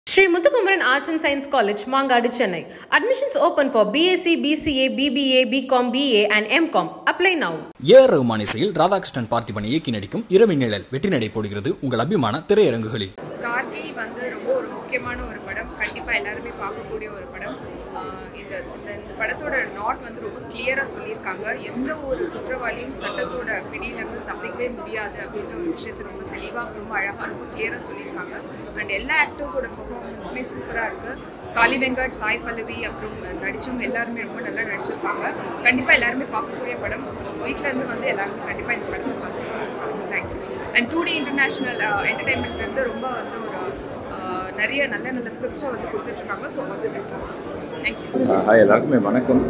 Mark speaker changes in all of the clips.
Speaker 1: Sri Muthukumaran Arts and Science College, Mangadu, Chennai. Admissions open for BSc, BCA, BBA, BCom, BA and MCom. Apply now.
Speaker 2: A R Rahman இசையில் ராதாகிருஷ்ணன் பார்த்திபன் இயக்கி நடிக்கும் இரவின் நிழல் வெற்றி நடை போடுகிறது உங்கள் அபிமான திரையரங்குகளில்
Speaker 3: கார்கி வந்து ரொம்ப ஒரு முக்கியமான ஒரு படம் கண்டிப்பாக எல்லாருமே பார்க்கக்கூடிய ஒரு படம் ஆஹ் இந்த இந்த இந்த படத்தோட நாட் வந்து ரொம்ப கிளியராக சொல்லியிருக்காங்க எந்த ஒரு குற்றவாளியும் சட்டத்தோட பிடியிலேருந்து தப்பிக்கவே முடியாது அப்படின்ற ஒரு விஷயத்தை ரொம்ப தெளிவாக ரொம்ப அழகாக ரொம்ப கிளியராக சொல்லியிருக்காங்க அண்ட் எல்லா ஆக்டர்ஸோட பர்ஃபார்மன்ஸுமே சூப்பராக இருக்குது காளி வெங்கட் சாய் பல்லவி அப்புறம் நடிச்சவங்க எல்லாருமே ரொம்ப நல்லா நடிச்சிருக்காங்க கண்டிப்பாக எல்லாருமே பார்க்கக்கூடிய படம் வீட்டிலேருந்து வந்து எல்லாருமே கண்டிப்பாக இந்த படத்தை பார்த்து thank you and two D international entertainment வந்து ரொம்ப வந்து ஒரு ஆஹ், நிறைய நல்ல நல்ல ஸ்கிரிப்ட்ஸை வந்து கொடுத்துட்ருக்காங்க ஸோ வந்து பெஸ்ட் தேங்க்யூ
Speaker 4: ஹாய் எல்லாருக்குமே வணக்கம்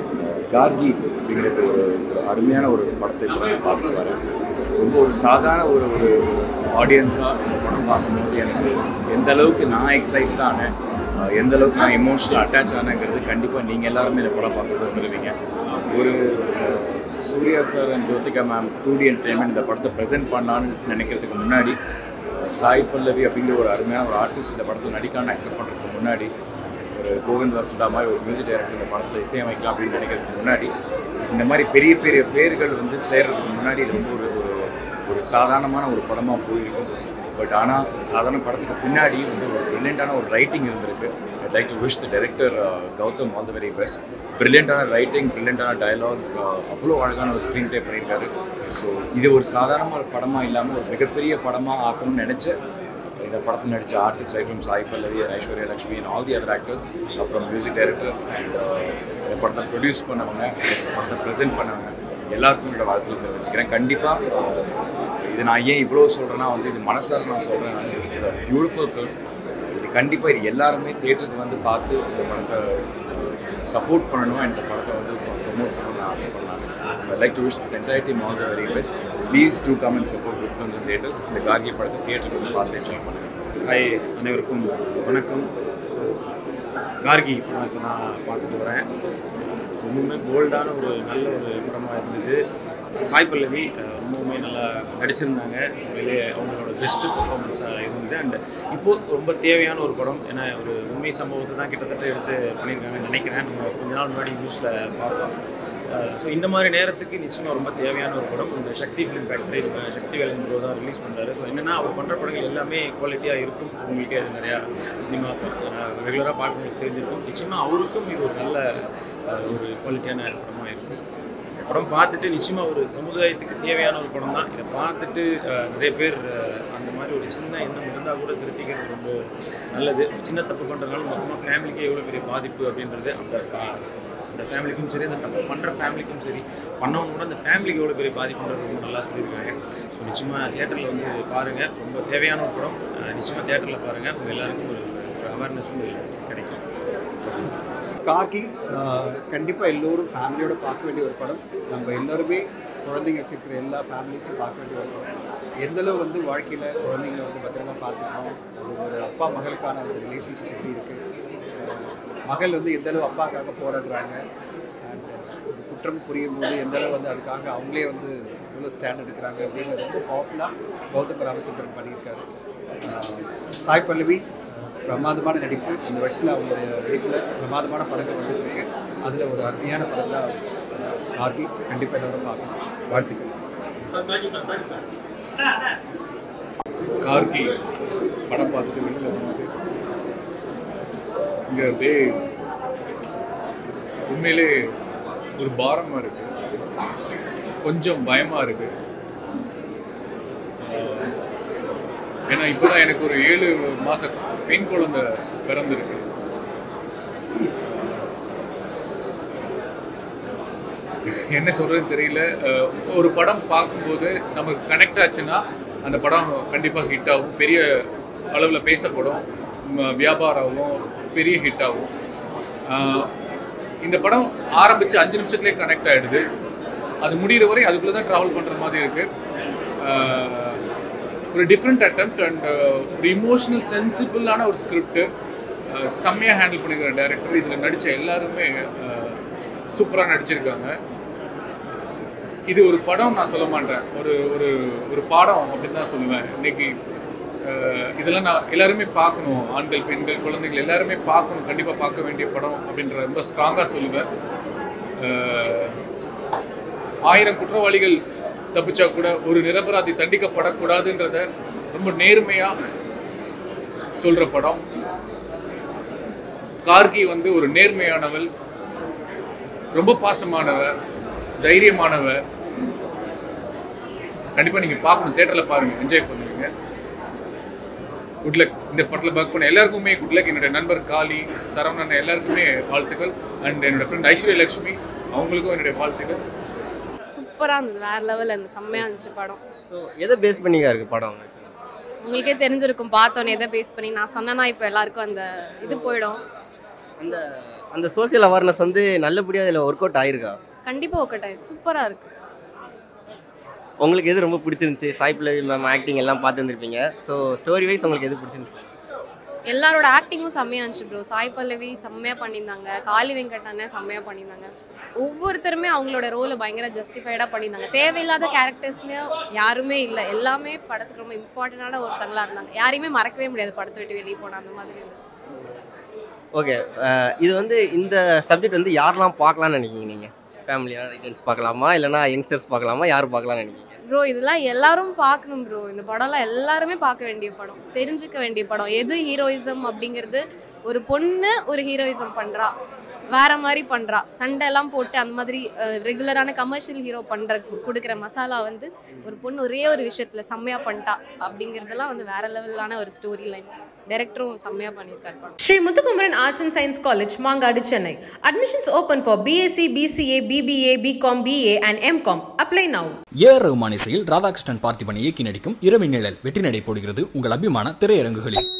Speaker 4: கார்கி அப்படிங்கிறது ஒரு ஒரு அருமையான ஒரு படத்தை இப்போ நான் பார்த்துட்டு வரேன் ரொம்ப ஒரு சாதாரண ஒரு ஒரு ஆடியன்ஸாக இந்த படம் பார்க்கும்போது எனக்கு எந்த அளவுக்கு நான் எக்ஸைட் ஆனேன் அஹ் எந்த அளவுக்கு நான் எமோஷனல் அட்டாச் ஆனேங்கிறது கண்டிப்பாக நீங்கள் எல்லாருமே இந்த படம் பார்க்குறது வந்துடுவீங்க ஒரு அஹ், Suriya sir and Jyothika ma'am two D entertainment இந்த படத்தை ப்ரெசென்ட் பண்ணலான்னு நினைக்கிறதுக்கு முன்னாடி அஹ், சாய் பல்லவி அப்படிங்கிற ஒரு அருமையான ஒரு ஆர்டிஸ்ட் இந்த படத்தில் நடிக்கான்னு அக்செப்ட் பண்ணுறதுக்கு முன்னாடி ஒரு கோவிந்த் வாசுதா மாதிரி ஒரு மியூசிக் டைரக்டர் இந்த படத்தில் இசையமைக்கலாம் அப்படின்னு நினைக்கிறதுக்கு முன்னாடி இந்த மாதிரி பெரிய பெரிய பேர்கள் வந்து சேர்றதுக்கு முன்னாடி இது ரொம்ப ஒரு ஒரு ஒரு சாதாரணமான ஒரு படமாக போயிருக்கும் பட் ஆனால் சாதாரண படத்துக்கு பின்னாடி வந்து ஒரு ப்ரில்லியண்டான ஒரு ரைட்டிங் இருந்திருக்கு I like to wish the director Gautham all the very best ப்ரில்லியண்டான ரைட்டிங் ப்ரில்லியண்டான டயலாக்ஸ் அவ்வளோ அழகான ஒரு ஸ்க்ரீன் ப்ளே பண்ணியிருக்காரு ஸோ இது ஒரு சாதாரண படமாக இல்லாமல் ஒரு மிகப்பெரிய படமாக ஆக்கணும்னு நினச்ச இந்த படத்தில் நடித்த artist right from Sai Pallavi and Aishwarya Lakshmi and all the other actors அப்புறம் மியூசிக் டைரக்டர் அண்ட் இந்த படத்தை ப்ரொடியூஸ் பண்ணவங்க இந்த படத்தை ப்ரெசென்ட் பண்ணவங்க எல்லாருக்கும் என்னோட வாழ்த்துக்கள் தெரிவிச்சுக்கிறேன் கண்டிப்பாக இது நான் ஏன் இவ்வளோ சொல்கிறேன்னா வந்து இது மனசார நான் சொல்கிறேன் இட்ஸ் பியூட்டிஃபுல் ஃபில்ம் இது கண்டிப்பாக இது எல்லாருமே தேட்டருக்கு வந்து பார்த்து இந்த படத்தை சப்போர்ட் பண்ணணும் இந்த படத்தை வந்து ப்ரொமோட் பண்ணணும்னு ஆசைப்படுறாங்க so I like to wish entire team all the very best please to come and support good films and theatres இந்த கார்கி படத்தை தேட்டருக்கு வந்து பார்த்து என்ஜாய் பண்ணுங்கள்
Speaker 5: ஹாய் அனைவருக்கும் வணக்கம் கார்கி படம் இப்போ நான் பார்த்துட்டு வரேன் ரொம்பவுமே போல்டான ஒரு நல்ல ஒரு படமாக இருந்தது சாய் பல்லவி அஹ், ரொம்பவுமே நல்லா நடிச்சிருந்தாங்க உண்மையிலே அவங்களோட பெஸ்ட்டு பர்ஃபார்மன்ஸாக இருந்தது அண்ட் இப்போது ரொம்ப தேவையான ஒரு படம் ஏன்னா ஒரு உண்மை சம்பவத்தை தான் கிட்டத்தட்ட எடுத்து பண்ணியிருக்காங்கன்னு நினைக்கிறேன் நம்ம கொஞ்ச நாள் முன்னாடி நியூஸில் பார்த்தோம் ஸோ இந்த மாதிரி நேரத்துக்கு நிச்சயமாக ரொம்ப தேவையான ஒரு படம் இந்த Sakthi film factory Sakthi Velan bro தான் ரிலீஸ் பண்ணுறாரு ஸோ என்னென்னா அவர் பண்ணுற படங்கள் எல்லாமே குவாலிட்டியாக இருக்கும் உங்களுக்கே அது நிறையா சினிமா ரெகுலராக பார்க்குறவங்களுக்கு தெரிஞ்சிருக்கும் நிச்சயமாக அவருக்கும் இது ஒரு நல்ல அஹ், ஒரு குவாலிட்டியான படமாக இருக்கும் இந்த படம் பார்த்துட்டு நிச்சயமாக ஒரு சமுதாயத்துக்கு தேவையான ஒரு படம் தான் இதை பார்த்துட்டு அஹ், நிறைய பேர் அஹ், அந்த மாதிரி ஒரு சின்ன எண்ணம் இருந்தால் கூட திருத்திக்கிறது ரொம்ப நல்லது ஒரு சின்ன தப்பு பண்ணுறதுனால மொத்தமாக ஃபேமிலிக்கே எவ்வளோ பெரிய பாதிப்பு அப்படின்றது அந்த அஹ், அந்த ஃபேமிலிக்கும் சரி அந்த தப்பு பண்ணுற ஃபேமிலிக்கும் சரி பண்ணவங்க கூட அந்த ஃபேமிலிக்கு எவ்வளோ பெரிய பாதிப்புன்றது ரொம்ப நல்லா சொல்லியிருக்காங்க ஸோ நிச்சயமாக தேட்டரில் வந்து பாருங்கள் ரொம்ப தேவையான ஒரு படம் அஹ், நிச்சயமாக தேட்டரில் பாருங்கள் உங்கள் எல்லாருக்கும் ஒரு ஒரு அவேர்னஸும் கிடைக்கும்
Speaker 6: கார்கி கண்டிப்பாக எல்லோரும் ஃபேமிலியோட பார்க்க வேண்டிய ஒரு படம் நம்ம எல்லோருமே குழந்தைங்க வச்சிருக்கிற எல்லா ஃபேமிலிஸும் பார்க்க வேண்டிய ஒரு படம் எந்தளவு வந்து வாழ்க்கையில் குழந்தைங்களை வந்து பத்திரமா பார்த்துக்கணும் அது ஒரு அப்பா மகளுக்கான அந்த ரிலேஷன்ஷிப் எப்படி இருக்குது மகள் வந்து எந்தளவு அப்பாக்காக போராடுறாங்க அண்ட் ஒரு குற்றம் புரியும் போது எந்தளவு வந்து அதுக்காக அவங்களே வந்து எவ்வளோ ஸ்டாண்ட் எடுக்கிறாங்க அப்படிங்கிறது ரொம்ப பவர்ஃபுல்லாக கௌதம் ராமச்சந்திரன் பண்ணியிருக்காரு அஹ் சாய் பல்லவி அஹ் பிரமாதமான நடிப்பு இந்த வருஷத்தில் அவங்களுடைய நடிப்பில் பிரமாதமான படங்கள் வந்துட்டு இருக்கு அதில் ஒரு அருமையான படம் தான் அஹ், கார்கி கண்டிப்பாக எல்லாரும் பார்க்கணும் வாழ்த்துக்கள்
Speaker 7: கார்கி படம் பார்த்துட்டு வெளியில் வந்து இங்கே அப்படியே உண்மையிலே ஒரு பாரமாக இருக்கு கொஞ்சம் பயமாக இருக்கு ஆஹ், ஏன்னா இப்போ தான் எனக்கு ஒரு ஏழு மாத பெண் குழந்தை பிறந்திருக்கு என்ன சொல்கிறதுன்னு தெரியல அஹ் ஒரு படம் பார்க்கும்போது நமக்கு கனெக்ட் ஆச்சுன்னா அந்த படம் கண்டிப்பாக ஹிட் ஆகும் பெரிய அளவில் பேசப்படும் ம- வியாபாரம் ஆகும் பெரிய ஹிட் ஆகும் அஹ் இந்த படம் ஆரம்பித்து அஞ்சு நிமிஷத்துலேயே கனெக்ட் ஆகிடுது அது முடிகிற வரை அதுக்குள்ளே தான் ட்ராவல் பண்ணுற மாதிரி இருக்குது ஒரு டிஃப்ரெண்ட் அட்டம்ப்ட் அண்ட் ஒரு இமோஷனல் சென்சிபிளான ஒரு ஸ்கிரிப்ட் செம்மையாக ஹேண்டில் பண்ணிக்கிற டைரக்டர் இதில் நடித்த எல்லாருமே சூப்பராக நடிச்சிருக்காங்க இது ஒரு படம் நான் சொல்ல மாட்டேன் ஒரு ஒரு ஒரு பாடம் அப்படின்னு தான் சொல்லுவேன் இன்னைக்கு அஹ் இதெல்லாம் நான் எல்லாருமே பார்க்கணும் ஆண்கள் பெண்கள் குழந்தைகள் எல்லாருமே பார்க்கணும் கண்டிப்பாக பார்க்க வேண்டிய படம் அப்படின்ற ரொம்ப ஸ்ட்ராங்காக சொல்லுவேன் அஹ் ஆயிரம் குற்றவாளிகள் தப்பிச்சா கூட ஒரு நிரபராதி தண்டிக்கப்படக்கூடாதுன்றத ரொம்ப நேர்மையாக சொல்கிற படம் கார்கி வந்து ஒரு நேர்மையானவள் ரொம்ப பாசமானவ தைரியமானவ கண்டிப்பாக நீங்கள் பார்க்கணும் தேட்டரில் பாருங்கள் என்ஜாய் பண்ணுவீங்க குட் லக் இந்த படத்தில் ஒர்க் பண்ண எல்லாருக்குமே குட் லக் என்னுடைய நண்பர் காளி சரவணன் எல்லாருக்குமே வாழ்த்துக்கள் அண்ட் என்னோட ஃப்ரெண்ட் ஐஸ்வர்ய லட்சுமி அவங்களுக்கும் என்னுடைய வாழ்த்துக்கள்
Speaker 8: சூப்பராக இருந்தது வேற லெவலில் இருந்தது செம்மையாக இருந்துச்சு படம்
Speaker 9: ஸோ எதை பேஸ் பண்ணிக்கா இருக்கு படம்
Speaker 8: உங்களுக்கே தெரிஞ்சிருக்கும் பார்த்தோன்னே எதை பேஸ் பண்ணி நான் சொன்னேன்னா இப்போ எல்லாருக்கும் அந்த இது போயிடும்
Speaker 9: அந்த அந்த சோஷியல் அவேர்னஸ் வந்து நல்லபடியாக அதில் ஒர்க் அவுட் ஆயிருக்கா
Speaker 8: கண்டிப்பாக ஒர்க் ஆயிருக்கு சூப்பராக இருக்குது
Speaker 9: உங்களுக்கு எது ரொம்ப பிடிச்சிருந்துச்சு சாய் பல்லவி மேம் ஆக்டிங் எல்லாம் பார்த்துருந்துருப்பீங்க ஸோ ஸ்டோரி வைஸ் உங்களுக்கு எது பிடிச்சிருந்துச்சு
Speaker 8: எல்லாரோட ஆக்டிங்கும் செம்மையாக இருந்துச்சு ப்ரோ சாய் பல்லவி செம்மையாக பண்ணியிருந்தாங்க காளி வெங்கட் அண்ணன் செம்மையாக பண்ணியிருந்தாங்க ஒவ்வொருத்தருமே அவங்களோட ரோலை பயங்கர ஜஸ்டிஃபைடாக பண்ணியிருந்தாங்க தேவையில்லாத கேரக்டர்ஸ்லையும் யாருமே இல்லை எல்லாமே படத்துக்கு ரொம்ப இம்பார்ட்டண்டான ஒருத்தங்களா இருந்தாங்க யாரையுமே மறக்கவே முடியாது படத்தை விட்டு வெளியே போன அந்த மாதிரி இருந்துச்சு
Speaker 9: ஓகே இது வந்து இந்த சப்ஜெக்ட் வந்து யாரெல்லாம் பார்க்கலாம்னு நினைக்கிங்க நீங்கள் ஃபேமிலியாக ரிட்டர்ன்ஸ் பார்க்கலாமா இல்லைனா யங்ஸ்டர்ஸ் பார்க்கலாமா யார் பார்க்கலாம்னு நினைக்கிங்க
Speaker 8: ப்ரோ இதெல்லாம் எல்லாரும் பார்க்கணும் ப்ரோ இந்த படம்லாம் எல்லாருமே பார்க்க வேண்டிய படம் தெரிஞ்சுக்க வேண்டிய படம் எது ஹீரோயிசம் அப்படிங்கிறது ஒரு பொண்ணு ஒரு ஹீரோயிசம் பண்ணுறா வேற மாதிரி பண்ணுறா சண்டை எல்லாம் போட்டு அந்த மாதிரி ரெகுலரான கமர்ஷியல் ஹீரோ பண்ணுற கொடுக்குற மசாலா வந்து ஒரு பொண்ணு ஒரே ஒரு விஷயத்தில் செம்மையாக பண்ணிட்டா அப்படிங்கிறதெல்லாம் வந்து வேற லெவலான ஒரு ஸ்டோரி லைன் டைரக்டரும் செம்மையாக பண்ணியிருக்காரு படம்
Speaker 1: Sri Muthukumaran Arts and Science College, Mangadu, Chennai. Admissions open for BSc, BCA, BBA, BCom, BA and MCom. Apply now.
Speaker 2: A R Rahman இசையில் ராதாகிருஷ்ணன் பார்த்திபன் இயக்கி நடிக்கும் இரவு நிழல் வெற்றி நடை போடுகிறது உங்கள் அபிமான திரையரங்குகளில்